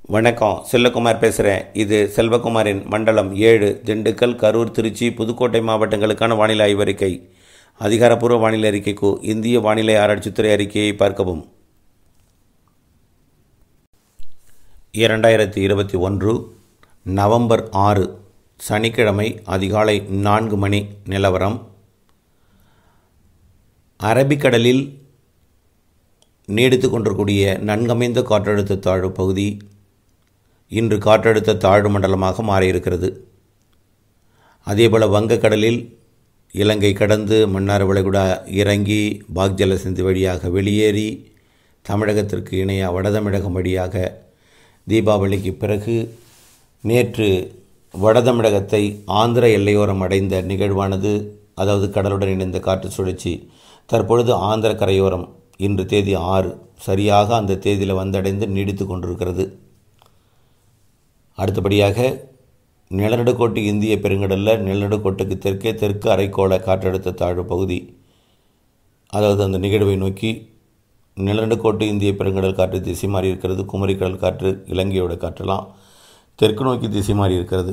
வணக்கம் செல்லகுமார் பேசுகிறேன் இது செல்வகுமாரின் மண்டலம் ஏழு திண்டுக்கல் கரூர் திருச்சி புதுக்கோட்டை மாவட்டங்களுக்கான வானிலை ஆய்வறிக்கை அதிகாரப்பூர்வ வானிலை அறிக்கைக்கு இந்திய வானிலை ஆராய்ச்சித்துறை அறிக்கையை பார்க்கவும் இரண்டாயிரத்தி இருபத்தி ஒன்று நவம்பர் ஆறு சனிக்கிழமை அதிகாலை நான்கு மணி நிலவரம் அரபிக்கடலில் நீடித்து கொண்டிருக்கூடிய நன்கமைந்த காற்றழுத்த தாழ்வு பகுதி இன்று காற்றழுத்த தாழ்வு மண்டலமாக மாறியிருக்கிறது அதேபோல் வங்கக்கடலில் இலங்கை கடந்து மன்னார் வளைகுடா இறங்கி பாக்ஜல சிந்து வழியாக வெளியேறி தமிழகத்திற்கு இணையாக வடதமிழகம் வழியாக தீபாவளிக்கு பிறகு நேற்று வடதமிழகத்தை ஆந்திர எல்லையோரம் அடைந்த நிகழ்வானது அதாவது கடலுடன் இணைந்த காற்று சுழற்சி தற்பொழுது ஆந்திர கரையோரம் இன்று தேதி ஆறு சரியாக அந்த தேதியில் வந்தடைந்து நீடித்து கொண்டிருக்கிறது அடுத்தபடியாக நிலநடுக்கோட்டு இந்திய பெருங்கடலில் நிலநடுக்கோட்டுக்கு தெற்கே தெற்கு அரைக்கோள காற்றழுத்த தாழ்வு பகுதி அதாவது அந்த நிகழ்வை நோக்கி நிலநடுக்கோட்டு இந்திய பெருங்கடல் காற்று திசை மாறி இருக்கிறது குமரிக்கடல் காற்று இலங்கையோட காற்றெல்லாம் தெற்கு நோக்கி திசை மாறி இருக்கிறது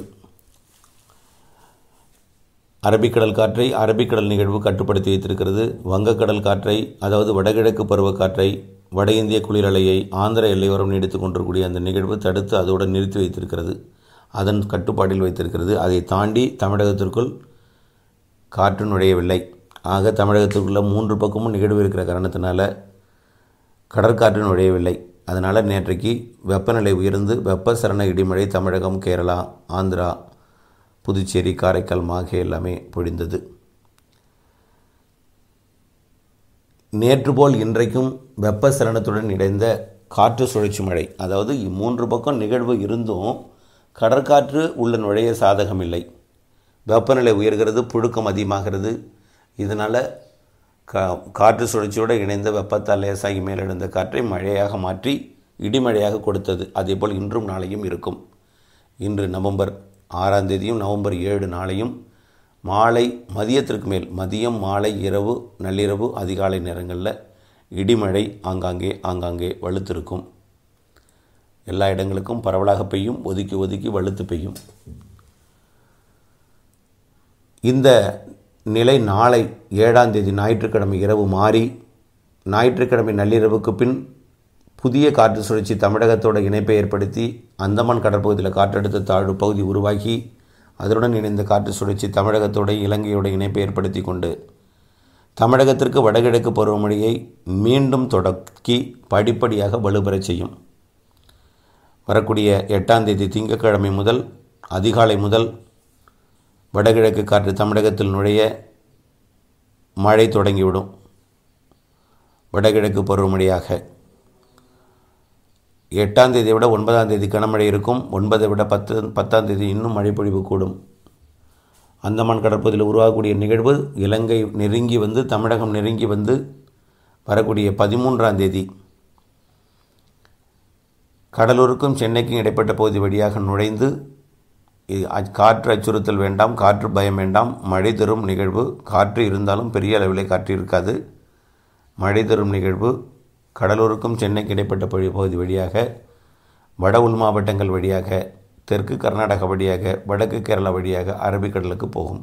அரபிக்கடல் காற்றை அரபிக்கடல் நிகழ்வு கட்டுப்படுத்தி வைத்திருக்கிறது வங்கக்கடல் காற்றை அதாவது வடகிழக்கு பருவக்காற்றை வட இந்திய குளிரலையை ஆந்திர எல்லையோரம் நீடித்து கொண்டிருக்கூடிய அந்த நிகழ்வு தடுத்து அதோடு நிறுத்தி வைத்திருக்கிறது அதன் கட்டுப்பாட்டில் வைத்திருக்கிறது அதை தாண்டி தமிழகத்திற்குள் காற்று நுழையவில்லை ஆக தமிழகத்திற்குள்ள மூன்று பக்கமும் நிகழ்வு இருக்கிற காரணத்தினால கடற்காற்று நுழையவில்லை அதனால் நேற்றைக்கு வெப்பநிலை உயர்ந்து வெப்பசரண இடிமழை தமிழகம் கேரளா ஆந்திரா புதுச்சேரி காரைக்கால் மாகே எல்லாமே பொழிந்தது நேற்று போல் இன்றைக்கும் வெப்பசலனத்துடன் இணைந்த காற்று சுழற்சி மழை அதாவது மூன்று பக்கம் நிகழ்வு இருந்தும் கடற்காற்று உள்ள நுழைய சாதகமில்லை வெப்பநிலை உயர்கிறது புழுக்கம் அதிகமாகிறது இதனால் கா காற்று சுழற்சியோடு இணைந்த வெப்பத்தால் லேசாகி மேலெழுந்த காற்றை மழையாக மாற்றி இடிமழையாக கொடுத்தது அதேபோல் இன்றும் நாளையும் இருக்கும் இன்று நவம்பர் ஆறாம் தேதியும் நவம்பர் ஏழு நாளையும் மாலை மதியத்திற்கு மேல் மதியம் மாலை இரவு நள்ளிரவு அதிகாலை நேரங்களில் இடிமழை ஆங்காங்கே ஆங்காங்கே வலுத்திருக்கும் எல்லா இடங்களுக்கும் பரவலாக பெய்யும் ஒதுக்கி ஒதுக்கி வலுத்து பெய்யும் இந்த நிலை நாளை ஏழாம் தேதி ஞாயிற்றுக்கிழமை இரவு மாறி ஞாயிற்றுக்கிழமை நள்ளிரவுக்கு பின் புதிய காற்று சுழற்சி தமிழகத்தோட இணைப்பை ஏற்படுத்தி அந்தமான் கடற்பகுதியில் காற்றழுத்த தாழ்வு பகுதி உருவாகி அதனுடன் இணைந்த காற்று சுழற்சி தமிழகத்தோட இலங்கையோட இணைப்பை ஏற்படுத்தி கொண்டு தமிழகத்திற்கு வடகிழக்கு பருவமழையை மீண்டும் தொடக்கி படிப்படியாக வலுப்பெறச் செய்யும் வரக்கூடிய எட்டாம் தேதி திங்கட்கிழமை முதல் அதிகாலை முதல் வடகிழக்கு காற்று தமிழகத்தில் நுழைய மழை தொடங்கிவிடும் வடகிழக்கு பருவமழையாக எட்டாம் தேதியை விட ஒன்பதாம் தேதி கனமழை இருக்கும் ஒன்பதை விட பத்து பத்தாம் தேதி இன்னும் மழை பொழிவு கூடும் அந்தமான் கடற்பகுதியில் உருவாகக்கூடிய நிகழ்வு இலங்கை நெருங்கி வந்து தமிழகம் நெருங்கி வந்து வரக்கூடிய பதிமூன்றாம் தேதி கடலூருக்கும் சென்னைக்கும் இடைப்பட்ட பகுதி வழியாக நுழைந்து காற்று அச்சுறுத்தல் வேண்டாம் காற்று பயம் வேண்டாம் மழை தரும் நிகழ்வு காற்று இருந்தாலும் பெரிய அளவில் காற்று இருக்காது மழை தரும் நிகழ்வு கடலூருக்கும் சென்னைக்கு இடைப்பட்ட பகுதி வழியாக வட உள் மாவட்டங்கள் வழியாக தெற்கு கர்நாடகா வழியாக வடக்கு கேரளா வழியாக அரபிக்கடலுக்கு போகும்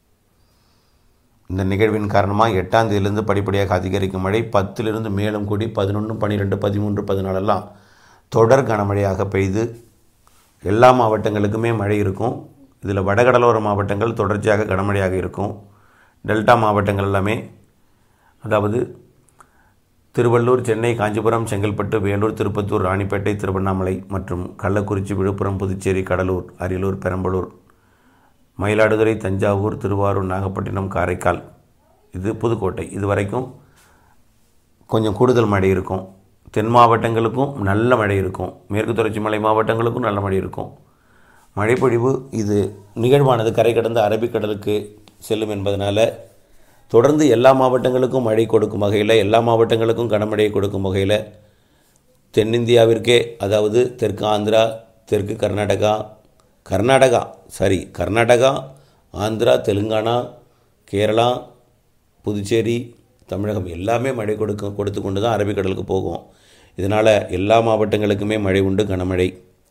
இந்த நிகழ்வின் காரணமாக எட்டாம் தேதியிலிருந்து படிப்படியாக அதிகரிக்கும் மழை பத்திலிருந்து மேலும் கூடி பதினொன்று பன்னிரெண்டு பதிமூன்று பதினாலெல்லாம் தொடர் கனமழையாக பெய்து எல்லா மாவட்டங்களுக்குமே மழை இருக்கும் இதில் வடகடலோர மாவட்டங்கள் தொடர்ச்சியாக கனமழையாக இருக்கும் டெல்டா மாவட்டங்கள் எல்லாமே அதாவது திருவள்ளூர் சென்னை காஞ்சிபுரம் செங்கல்பட்டு வேலூர் திருப்பத்தூர் ராணிப்பேட்டை திருவண்ணாமலை மற்றும் கள்ளக்குறிச்சி விழுப்புரம் புதுச்சேரி கடலூர் அரியலூர் பெரம்பலூர் மயிலாடுதுறை தஞ்சாவூர் திருவாரூர் நாகப்பட்டினம் காரைக்கால் இது புதுக்கோட்டை இது வரைக்கும் கொஞ்சம் கூடுதல் மழை இருக்கும் தென் மாவட்டங்களுக்கும் நல்ல மழை இருக்கும் மேற்கு தொடர்ச்சி மலை மாவட்டங்களுக்கும் நல்ல மழை இருக்கும் மழைப்பொழிவு இது நிகழ்வானது கரை கடந்த அரபிக்கடலுக்கு செல்லும் என்பதனால் தொடர்ந்து எல்லா மாவட்டங்களுக்கும் மழை கொடுக்கும் வகையில் எல்லா மாவட்டங்களுக்கும் கனமழையை கொடுக்கும் வகையில் தென்னிந்தியாவிற்கே அதாவது தெற்கு ஆந்திரா தெற்கு கர்நாடகா கர்நாடகா சாரி கர்நாடகா ஆந்திரா தெலுங்கானா கேரளா புதுச்சேரி தமிழகம் எல்லாமே மழை கொடுக்க கொடுத்து கொண்டு தான் அரபிக்கடலுக்கு போகும் இதனால் எல்லா மாவட்டங்களுக்குமே மழை உண்டு கனமழை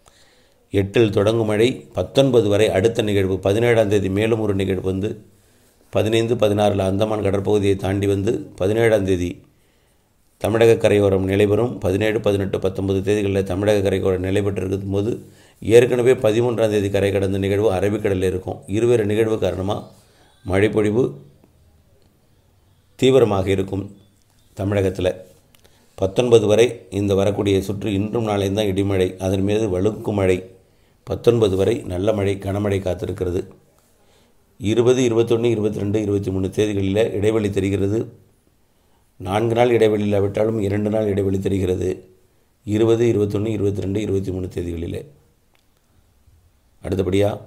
எட்டில் தொடங்கும் மழை பத்தொன்பது வரை அடுத்த நிகழ்வு பதினேழாம் தேதி மேலும் ஒரு நிகழ்வு வந்து பதினைந்து பதினாறில் அந்தமான் கடற்பகுதியை தாண்டி வந்து பதினேழாம் தேதி தமிழக கரையோரம் நிலைபெறும் பதினேழு பதினெட்டு பத்தொன்பது தேதிகளில் தமிழக கரையோரம் நிலை பெற்றிருக்கும் போது ஏற்கனவே பதிமூன்றாம் தேதி கரை கடந்த நிகழ்வு அரபிக்கடலில் இருக்கும் இருவேறு நிகழ்வு காரணமாக மழைப்பொழிவு தீவிரமாக இருக்கும் தமிழகத்தில் பத்தொன்பது வரை இந்த வரக்கூடிய சுற்று இன்றும் நாளையும் தான் இடிமழை அதன் மீது வழுக்கும் மழை பத்தொன்பது வரை நல்ல மழை கனமழை காத்திருக்கிறது இருபது இருபத்தொன்று இருபத்தி ரெண்டு இருபத்தி மூணு தேதிகளில் இடைவெளி தெரிகிறது நான்கு நாள் இடைவெளி இல்லாவிட்டாலும் இரண்டு நாள் இடைவெளி தெரிகிறது இருபது இருபத்தொன்று இருபத்தி ரெண்டு இருபத்தி மூணு தேதிகளில் அடுத்தபடியாக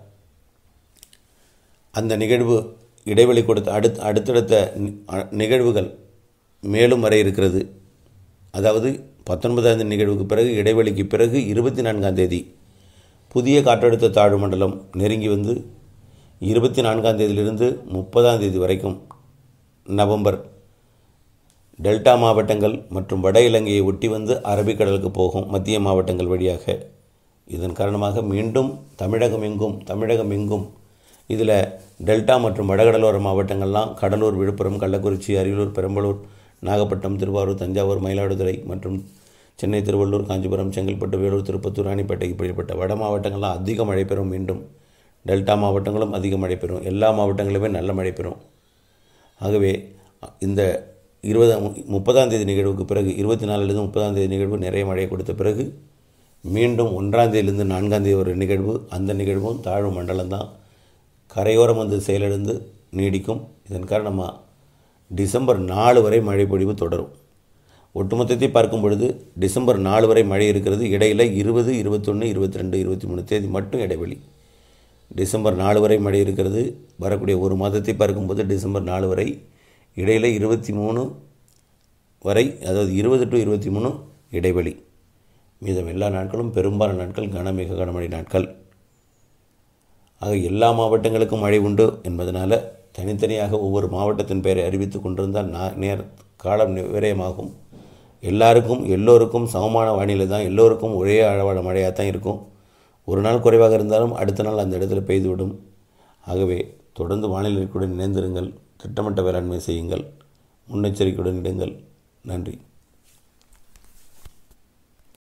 அந்த நிகழ்வு இடைவெளி கொடுத்த அடுத் அடுத்தடுத்த நி- அ- நிகழ்வுகள் மேலும் வர இருக்கிறது அதாவது பத்தொன்பதாம் தேதி நிகழ்வுக்கு பிறகு இடைவெளிக்கு பிறகு இருபத்தி நான்காம் தேதி புதிய காற்றழுத்த தாழ்வு மண்டலம் நெருங்கி வந்து இருபத்தி நான்காம் தேதியிலிருந்து முப்பதாம் தேதி வரைக்கும் நவம்பர் டெல்டா மாவட்டங்கள் மற்றும் வட இலங்கையை ஒட்டி வந்து அரபிக்கடலுக்கு போகும் மத்திய மாவட்டங்கள் வழியாக இதன் காரணமாக மீண்டும் தமிழகம் எங்கும் தமிழகம் எங்கும் இதில் டெல்டா மற்றும் வடகடலோர மாவட்டங்கள்லாம் கடலூர் விழுப்புரம் கள்ளக்குறிச்சி அரியலூர் பெரம்பலூர் நாகப்பட்டினம் திருவாரூர் தஞ்சாவூர் மயிலாடுதுறை மற்றும் சென்னை திருவள்ளூர் காஞ்சிபுரம் செங்கல்பட்டு வேலூர் திருப்பத்தூர் ராணிப்பேட்டை இப்படிப்பட்ட வட மாவட்டங்கள்லாம் அதிக மழை பெறும் மீண்டும் டெல்டா மாவட்டங்களும் அதிக மழை பெறும் எல்லா மாவட்டங்களுமே நல்ல மழை பெறும் ஆகவே இந்த இருபதாம் முப்பதாம் தேதி நிகழ்வுக்கு பிறகு இருபத்தி நாலுலேருந்து முப்பதாம் தேதி நிகழ்வு நிறைய மழையை கொடுத்த பிறகு மீண்டும் ஒன்றாம் தேதியிலிருந்து நான்காம் தேதி ஒரு நிகழ்வு அந்த நிகழ்வும் தாழ்வு மண்டலம் தான் கரையோரம் வந்து செயலிழந்து நீடிக்கும் இதன் காரணமாக டிசம்பர் நாலு வரை மழை பொழிவு தொடரும் ஒட்டுமொத்தத்தை பார்க்கும் பொழுது டிசம்பர் நாலு வரை மழை இருக்கிறது இடையில் இருபது இருபத்தொன்று இருபத்தி ரெண்டு இருபத்தி மூணு தேதி மட்டும் இடைவெளி டிசம்பர் நாலு வரை மழை இருக்கிறது வரக்கூடிய ஒரு மாதத்தை பார்க்கும்போது டிசம்பர் நாலு வரை இடையில் இருபத்தி மூணு வரை அதாவது இருபது டு இருபத்தி மூணு இடைவெளி மீதம் எல்லா நாட்களும் பெரும்பாலான நாட்கள் கன மிக கனமழை நாட்கள் ஆக எல்லா மாவட்டங்களுக்கும் மழை உண்டு என்பதனால் தனித்தனியாக ஒவ்வொரு மாவட்டத்தின் பெயரை அறிவித்து கொண்டிருந்தால் நா நேர் காலம் நி- விரயமாகும் எல்லாருக்கும் எல்லோருக்கும் சமமான வானிலை தான் எல்லோருக்கும் ஒரே அளவான மழையாக தான் இருக்கும் ஒரு நாள் குறைவாக இருந்தாலும் அடுத்த நாள் அந்த இடத்துல பெய்துவிடும் ஆகவே தொடர்ந்து வானிலைக்குடன் இணைந்திருங்கள் திட்டமிட்ட வேளாண்மை செய்யுங்கள் முன்னெச்சரிக்கையுடன் இடுங்கள் நன்றி